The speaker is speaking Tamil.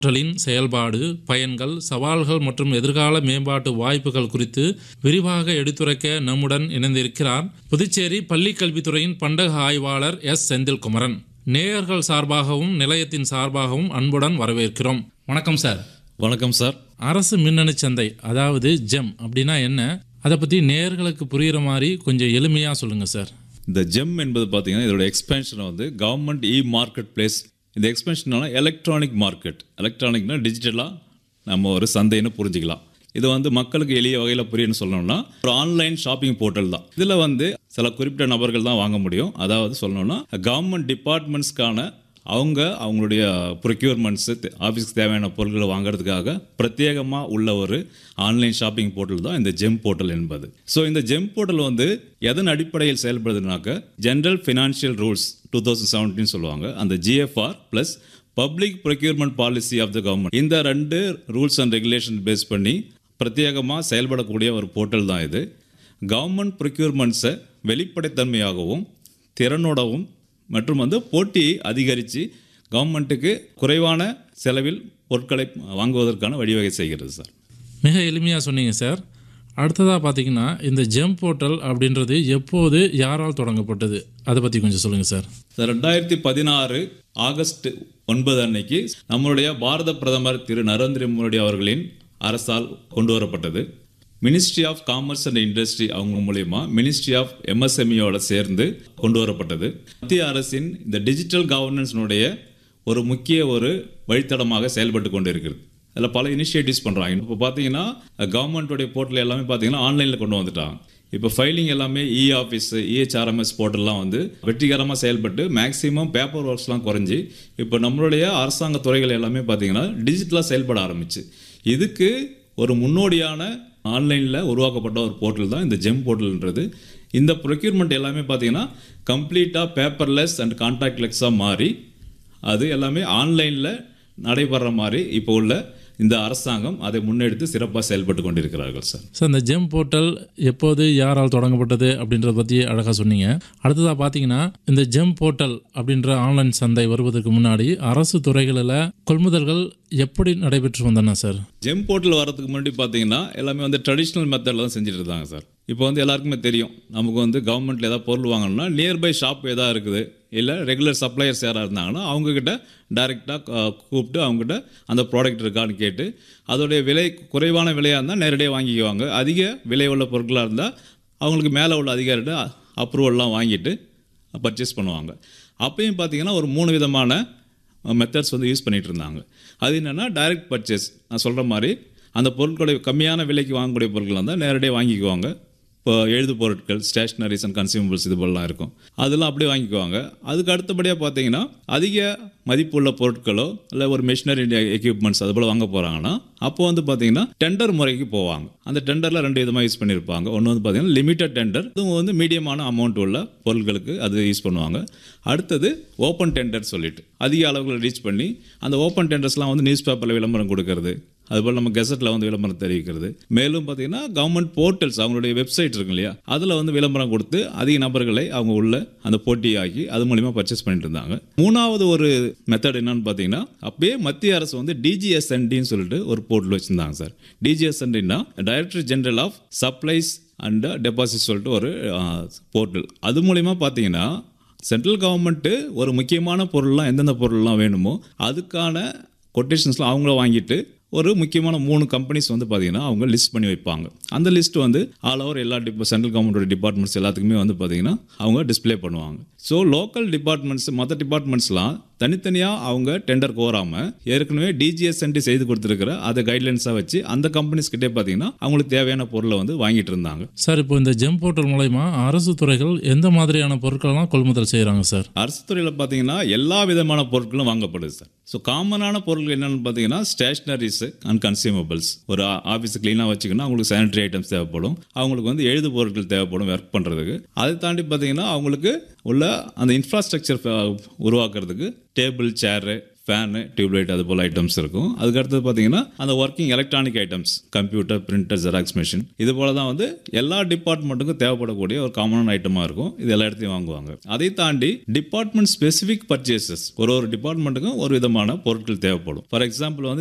போர்ட்டலின் செயல்பாடு பயன்கள் சவால்கள் மற்றும் எதிர்கால மேம்பாட்டு வாய்ப்புகள் குறித்து விரிவாக எடுத்துரைக்க நம்முடன் இணைந்திருக்கிறார் புதுச்சேரி பள்ளிக் கல்வித்துறையின் பண்டக ஆய்வாளர் எஸ் செந்தில்குமரன் நேயர்கள் சார்பாகவும் நிலையத்தின் சார்பாகவும் அன்புடன் வரவேற்கிறோம் வணக்கம் சார் வணக்கம் சார் அரசு மின்னணு சந்தை அதாவது ஜெம் அப்படின்னா என்ன அதை பற்றி நேயர்களுக்கு புரிகிற மாதிரி கொஞ்சம் எளிமையாக சொல்லுங்கள் சார் இந்த ஜெம் என்பது பார்த்தீங்கன்னா இதோட எக்ஸ்பென்ஷன் வந்து கவர்மெண்ட் இ மார்க்கெட் பிளேஸ் இந்த எக்ஸ்பென்ஷனால எலக்ட்ரானிக் மார்க்கெட் எலக்ட்ரானிக்னா டிஜிட்டலாக நம்ம ஒரு சந்தைன்னு புரிஞ்சுக்கலாம் இது வந்து மக்களுக்கு எளிய வகையில் புரியணும்னு சொல்லணும்னா ஒரு ஆன்லைன் ஷாப்பிங் போர்ட்டல் தான் இதில் வந்து சில குறிப்பிட்ட நபர்கள் தான் வாங்க முடியும் அதாவது சொல்லணும்னா கவர்மெண்ட் டிபார்ட்மெண்ட்ஸ்க்கான அவங்க அவங்களுடைய ப்ரொக்யூர்மெண்ட்ஸு ஆஃபீஸ்க்கு தேவையான பொருட்களை வாங்குறதுக்காக பிரத்யேகமாக உள்ள ஒரு ஆன்லைன் ஷாப்பிங் போர்ட்டல் தான் இந்த ஜெம் போர்ட்டல் என்பது ஸோ இந்த ஜெம் போர்ட்டல் வந்து எதன் அடிப்படையில் செயல்படுதுனாக்க general financial rules two thousand seventeen சொல்லுவாங்க அந்த GFR plus public procurement policy of the government இந்த ரெண்டு ரூல்ஸ் அண்ட் ரெகுலேஷன் பேஸ் பண்ணி பிரத்யேகமாக செயல்படக்கூடிய ஒரு போர்ட்டல் தான் இது கவர்மெண்ட் ப்ரொக்யூர்மெண்ட்ஸை வெளிப்படைத்தன்மையாகவும் திறனோடவும் மற்றும் வந்து போட்டியை அதிகரித்து கவர்மெண்ட்டுக்கு குறைவான செலவில் பொருட்களை வாங்குவதற்கான வழிவகை செய்கிறது சார் மிக எளிமையாக சொன்னீங்க சார் அடுத்ததாக பார்த்தீங்கன்னா இந்த ஜெம் போர்ட்டல் அப்படின்றது எப்போது யாரால் தொடங்கப்பட்டது அதை பற்றி கொஞ்சம் சொல்லுங்கள் சார் சார் ரெண்டாயிரத்தி பதினாறு ஆகஸ்ட் ஒன்பது அன்னைக்கு நம்மளுடைய பாரத பிரதமர் திரு நரேந்திர மோடி அவர்களின் அரசால் கொண்டு வரப்பட்டது ministry of commerce and industry அவங்க மூலயமா மினிஸ்ட்ரி ஆஃப் எம்எஸ்எம்இயோட சேர்ந்து கொண்டு வரப்பட்டது மத்திய அரசின் இந்த டிஜிட்டல் கவர்னன்ஸ்னுடைய ஒரு முக்கிய ஒரு வழித்தடமாக செயல்பட்டு கொண்டு இருக்கிறது அதில் பல இனிஷியேட்டிவ்ஸ் பண்ணுறாங்க இப்போ பார்த்தீங்கன்னா கவர்மெண்ட்டோடைய போர்ட்டல் எல்லாமே பார்த்தீங்கன்னா ஆன்லைனில் கொண்டு வந்துட்டாங்க இப்போ ஃபைலிங் எல்லாமே இ ஆஃபீஸ் இஹெச்ஆர்எம்எஸ் போர்ட்டல்லாம் வந்து வெற்றிகரமாக செயல்பட்டு மேக்ஸிமம் பேப்பர் ஒர்க்ஸ்லாம் குறைஞ்சி இப்போ நம்மளுடைய அரசாங்க துறைகள் எல்லாமே பார்த்தீங்கன்னா டிஜிட்டலாக செயல்பட ஆரம்பிச்சு இதுக்கு ஒரு முன்னோடியான ஆன்லைனில் உருவாக்கப்பட்ட ஒரு போர்ட்டல் தான் இந்த ஜெம் போர்ட்டல்ன்றது இந்த ப்ரொக்யூர்மெண்ட் எல்லாமே பார்த்தீங்கன்னா கம்ப்ளீட்டாக பேப்பர்லெஸ் அண்ட் கான்டாக்ட்லெஸ்ஸாக மாறி அது எல்லாமே ஆன்லைனில் நடைபெற மாதிரி இப்போ உள்ள இந்த அரசாங்கம் அதை முன்னெடுத்து சிறப்பாக செயல்பட்டு கொண்டிருக்கிறார்கள் சார் சார் இந்த ஜெம் போர்ட்டல் எப்போது யாரால் தொடங்கப்பட்டது அப்படின்றத பற்றி அழகாக சொன்னீங்க அடுத்ததாக பார்த்தீங்கன்னா இந்த ஜெம் போர்ட்டல் அப்படின்ற ஆன்லைன் சந்தை வருவதற்கு முன்னாடி அரசு துறைகளில் கொள்முதல்கள் எப்படி நடைபெற்று வந்தன சார் ஜெம் போர்ட்டல் வரதுக்கு முன்னாடி பார்த்தீங்கன்னா எல்லாமே வந்து ட்ரெடிஷ்னல் மெத்தடில் தான் செஞ்சுட்டு இருந்தாங்க சார் இப்போ வந்து எல்லாருக்குமே தெரியும் நமக்கு வந்து கவர்மெண்ட்டில் ஏதாவது பொருள் வாங்கணும்னா நியர்பை ஷாப் எதாவது இருக்குது இல்லை ரெகுலர் சப்ளையர்ஸ் யாராக இருந்தாங்கன்னா அவங்கக்கிட்ட டைரெக்டாக கூப்பிட்டு அவங்ககிட்ட அந்த ப்ராடக்ட் இருக்கான்னு கேட்டு அதோடைய விலை குறைவான விலையாக இருந்தால் நேரடியாக வாங்கிக்குவாங்க அதிக விலை உள்ள பொருட்களாக இருந்தால் அவங்களுக்கு மேலே உள்ள அதிகாரிகிட்ட அப்ரூவல்லாம் வாங்கிட்டு பர்ச்சேஸ் பண்ணுவாங்க அப்பயும் பார்த்தீங்கன்னா ஒரு மூணு விதமான மெத்தட்ஸ் வந்து யூஸ் பண்ணிகிட்டு இருந்தாங்க அது என்னென்னா டைரக்ட் பர்ச்சேஸ் நான் சொல்கிற மாதிரி அந்த பொருட்களை கம்மியான விலைக்கு வாங்கக்கூடிய பொருட்கள் இருந்தால் நேரடியாக வாங்கிக்குவாங்க இப்போ எழுது பொருட்கள் ஸ்டேஷ்னரிஸ் அண்ட் கன்சியூமபிள்ஸ் இது போலலாம் இருக்கும் அதெல்லாம் அப்படியே வாங்கிக்குவாங்க அதுக்கு அடுத்தபடியாக பார்த்தீங்கன்னா அதிக மதிப்புள்ள பொருட்களோ இல்லை ஒரு மிஷினரி எக்யூப்மெண்ட்ஸ் அது போல் வாங்க போகிறாங்கன்னா அப்போ வந்து பார்த்தீங்கன்னா டெண்டர் முறைக்கு போவாங்க அந்த டெண்டரில் ரெண்டு விதமாக யூஸ் பண்ணியிருப்பாங்க ஒன்று வந்து பார்த்தீங்கன்னா லிமிட்டட் டெண்டர் இதுவும் வந்து மீடியமான அமௌண்ட் உள்ள பொருட்களுக்கு அது யூஸ் பண்ணுவாங்க அடுத்தது ஓப்பன் டெண்டர் சொல்லிட்டு அதிக அளவுகள் ரீச் பண்ணி அந்த ஓப்பன் டெண்டர்ஸ்லாம் வந்து நியூஸ் பேப்பரில் விளம்பரம் கொடுக்கறது அதுபோல் நம்ம கெசட்டில் வந்து விளம்பரம் தெரிவிக்கிறது மேலும் பார்த்தீங்கன்னா கவர்மெண்ட் போர்ட்டல்ஸ் அவங்களுடைய வெப்சைட் இருக்கு இல்லையா அதில் வந்து விளம்பரம் கொடுத்து அதிக நபர்களை அவங்க உள்ள அந்த போட்டியாக்கி அது மூலிமா பர்ச்சேஸ் பண்ணிட்டு இருந்தாங்க மூணாவது ஒரு மெத்தட் என்னன்னு பார்த்தீங்கன்னா அப்பயே மத்திய அரசு வந்து டிஜிஎஸ்என்டின்னு சொல்லிட்டு ஒரு போர்ட்டல் வச்சுருந்தாங்க சார் டிஜிஎஸ்என்டின்னா director general of supplies and deposit சொல்லிட்டு ஒரு போர்ட்டல் அது மூலிமா பார்த்தீங்கன்னா சென்ட்ரல் கவர்மெண்ட்டு ஒரு முக்கியமான பொருள்லாம் எந்தெந்த பொருள்லாம் வேணுமோ அதுக்கான கொட்டேஷன்ஸ்லாம் அவங்கள வாங்கிட்டு ஒரு முக்கியமான மூணு கம்பெனிஸ் வந்து பார்த்தீங்கன்னா அவங்க லிஸ்ட் பண்ணி வைப்பாங்க அந்த லிஸ்ட் வந்து ஆல் ஓவர் எல்லா டிபா சென்ட்ரல் கவர்மெண்டோட டிபார்ட்மெண்ட்ஸ் எல்லாத்துக்குமே வந்து பார்த்தீங்கன்னா அவங்க டிஸ்ப்ளே பண்ணுவாங்க ஸோ லோக்கல் டிபார்ட்மெண்ட்ஸ் மற்ற டிபார்ட்மெண்ட்ஸ்லாம் தனித்தனியாக அவங்க டெண்டர் கோராமல் ஏற்கனவே டிஜிஎஸ்என்டி செய்து கொடுத்துருக்கிற அதை கைட்லைன்ஸாக வச்சு அந்த கம்பெனிஸ் கிட்டே பார்த்தீங்கன்னா அவங்களுக்கு தேவையான பொருளை வந்து வாங்கிட்டு இருந்தாங்க சார் இப்போ இந்த ஜெம் போர்ட்டல் மூலயமா அரசு துறைகள் எந்த மாதிரியான பொருட்களெல்லாம் கொள்முதல் செய்கிறாங்க சார் அரசு துறையில் பார்த்தீங்கன்னா எல்லா விதமான பொருட்களும் வாங்கப்படுது சார் ஸோ காமனான பொருட்கள் என்னென்னு பார்த்தீங்கன்னா ஸ்டேஷ்னரிஸ் அண்ட் கன்சியூமபிள்ஸ் ஒரு ஆஃபீஸ் க்ளீனாக வச்சுக்கணும் அவங்களுக்கு சானிடரி ஐட்டம்ஸ் தேவைப்படும் அவங்களுக்கு வந்து எழுது பொருட்கள் தேவைப்படும் ஒர்க் பண்ணுறதுக்கு அதை தாண்டி பார்த்தீங்கன்னா அவங்களுக்கு உள்ள அந்த இன்ஃப்ராஸ்ட்ரக்சர் உருவாக்குறதுக்கு டேபிள் சேரு ஃபேனு டியூப்லைட் அது போல் ஐட்டம்ஸ் இருக்கும் அதுக்கு அடுத்தது பார்த்தீங்கன்னா அந்த working electronic items computer printer xerox machine இது போல தான் வந்து எல்லா டிபார்ட்மெண்ட்டுக்கும் தேவைப்படக்கூடிய ஒரு காமனான ஐட்டமாக இருக்கும் இது எல்லா இடத்தையும் வாங்குவாங்க அதை தாண்டி டிபார்ட்மெண்ட் ஸ்பெசிஃபிக் பர்ச்சேசஸ் ஒரு ஒரு டிபார்ட்மெண்ட்டுக்கும் ஒரு விதமான பொருட்கள் தேவைப்படும் ஃபார் எக்ஸாம்பிள் வந்து